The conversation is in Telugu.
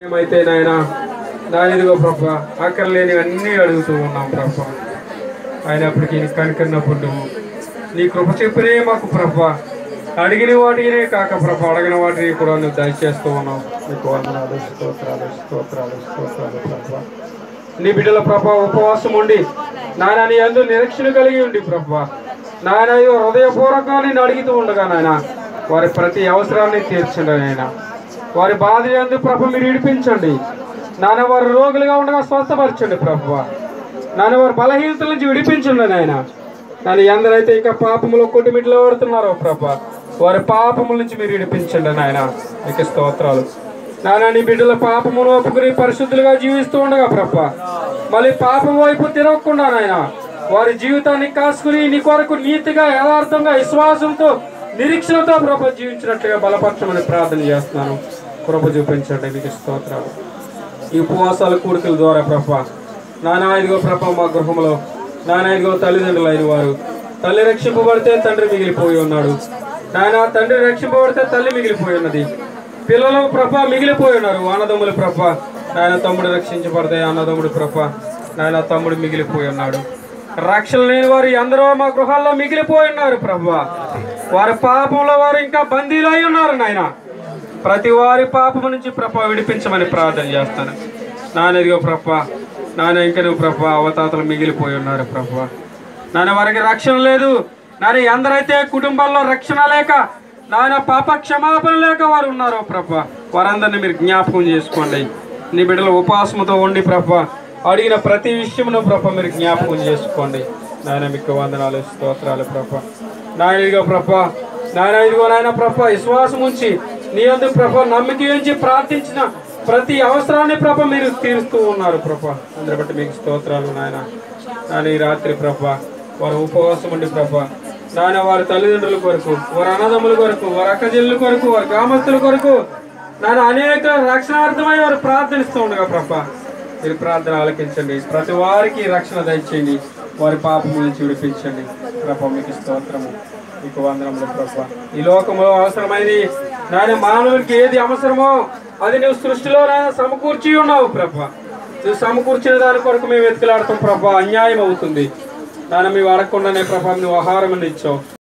ఏమైతే నాయన నాయన ఇదిగో ప్రభ అక్కడ లేనివన్నీ అడుగుతూ ఉన్నాం ప్రభ అయినప్పటికీ నీ కనుకన్నప్పుడు నువ్వు నీ కృప చెప్పినే మాకు ప్రభ అడిగిన వాటినే కాక ప్రభ అడిగిన వాటిని కూడా నువ్వు దయచేస్తూ ఉన్నావు నీకు వందనాలు స్తోత్రాలు స్తోత్రాలు స్తోత్రాలు ప్రభ నీ బిడ్డల ప్రభ ఉపవాసం ఉండి నాయన నీ అందు నిరీక్షణ కలిగి ఉండి ప్రభ నాయన ఇదిగో హృదయపూర్వకంగా నేను అడుగుతూ ఉండగా నాయన వారి ప్రతి అవసరాన్ని తీర్చండి నాయన వారి బాధ ఎందు ప్రభు మీరు విడిపించండి నాన్న వారు రోగులుగా ఉండగా స్వస్థపరచండి ప్రభు నాన్న వారి బలహీనతల నుంచి విడిపించండి నాయన నన్ను ఎందరైతే ఇంకా పాపములో కొట్టుమిట్లో పడుతున్నారో ప్రభు వారి పాపముల నుంచి మీరు విడిపించండి నాయన మీకు స్తోత్రాలు నాన్న నీ బిడ్డల పాపమును ఒప్పుకుని పరిశుద్ధులుగా జీవిస్తూ ఉండగా ప్రభు మళ్ళీ పాపం వైపు తిరగకుండా నాయన వారి జీవితాన్ని కాసుకుని నీ కొరకు నీతిగా యథార్థంగా విశ్వాసంతో నిరీక్షణతో ప్రభు జీవించినట్లుగా బలపరచమని ప్రార్థన చేస్తున్నాను కృప చూపించండి మీకు స్తోత్రాలు ఈ ఉపవాసాల కూడికల ద్వారా ప్రభ నానా ఇదిగో ప్రభ మా గృహంలో నానా ఇదిగో తల్లిదండ్రులు అయిన వారు తల్లి రక్షింపబడితే తండ్రి మిగిలిపోయి ఉన్నాడు నాయన తండ్రి రక్షింపబడితే తల్లి మిగిలిపోయి ఉన్నది పిల్లలు ప్రభ మిగిలిపోయి ఉన్నారు అన్నదమ్ములు ప్రభ నాయన తమ్ముడు రక్షించబడితే అన్నదమ్ముడు ప్రభ నాయన తమ్ముడు మిగిలిపోయి ఉన్నాడు రక్షణ లేని వారు ఎందరో మా గృహాల్లో మిగిలిపోయి ఉన్నారు ప్రభు వారి పాపంలో వారు ఇంకా బందీలై ఉన్నారు నాయన ప్రతి వారి పాపము నుంచి ప్రభ విడిపించమని ప్రార్థన చేస్తాను నాన్నదిగో ప్రభ నాన్న ఇంకా నువ్వు ప్రభ అవతాతలు మిగిలిపోయి ఉన్నారు ప్రభ నాన్న వారికి రక్షణ లేదు నాన్న ఎందరైతే కుటుంబాల్లో రక్షణ లేక నాయన పాప క్షమాపణ లేక వారు ఉన్నారో ప్రభ వారందరినీ మీరు జ్ఞాపకం చేసుకోండి నీ బిడ్డల ఉపాసముతో ఉండి ప్రభ అడిగిన ప్రతి విషయమును ప్రభ మీరు జ్ఞాపకం చేసుకోండి నాయన మీకు వందనాలు స్తోత్రాలు ప్రభ నాయన ఇదిగో ప్రభ నాయన ఇదిగో నాయన ప్రభ విశ్వాసం ఉంచి నీ అందు ప్రభ నమ్మిక ఉంచి ప్రార్థించిన ప్రతి అవసరాన్ని ప్రభ మీరు తీరుస్తూ ఉన్నారు ప్రభ అందరి బట్టి మీకు స్తోత్రాలు నాయన నాయన ఈ రాత్రి ప్రభ వారు ఉపవాసం ఉండి ప్రభ నాయన వారి తల్లిదండ్రుల కొరకు వారి అన్నదమ్ముల కొరకు వారి అక్కజల్లుల కొరకు వారి గ్రామస్తుల కొరకు నాయన అనేక రక్షణార్థమై వారు ప్రార్థనిస్తూ ఉండగా ప్రభ మీరు ప్రార్థన ఆలకించండి ప్రతి వారికి రక్షణ దయచేయండి వారి పాపం నుంచి విడిపించండి ప్రభ మీకు స్తోత్రము మీకు వందనములు ప్రభ ఈ లోకంలో అవసరమైనది నాయన మానవునికి ఏది అవసరమో అది నువ్వు సృష్టిలో నాయన సమకూర్చి ఉన్నావు ప్రభ నువ్వు సమకూర్చిన దాని కొరకు మేము వెతుకులాడతాం ప్రభ అన్యాయం అవుతుంది నాయన మేము అడగకుండానే ప్రభ నువ్వు ఆహారం ఇచ్చావు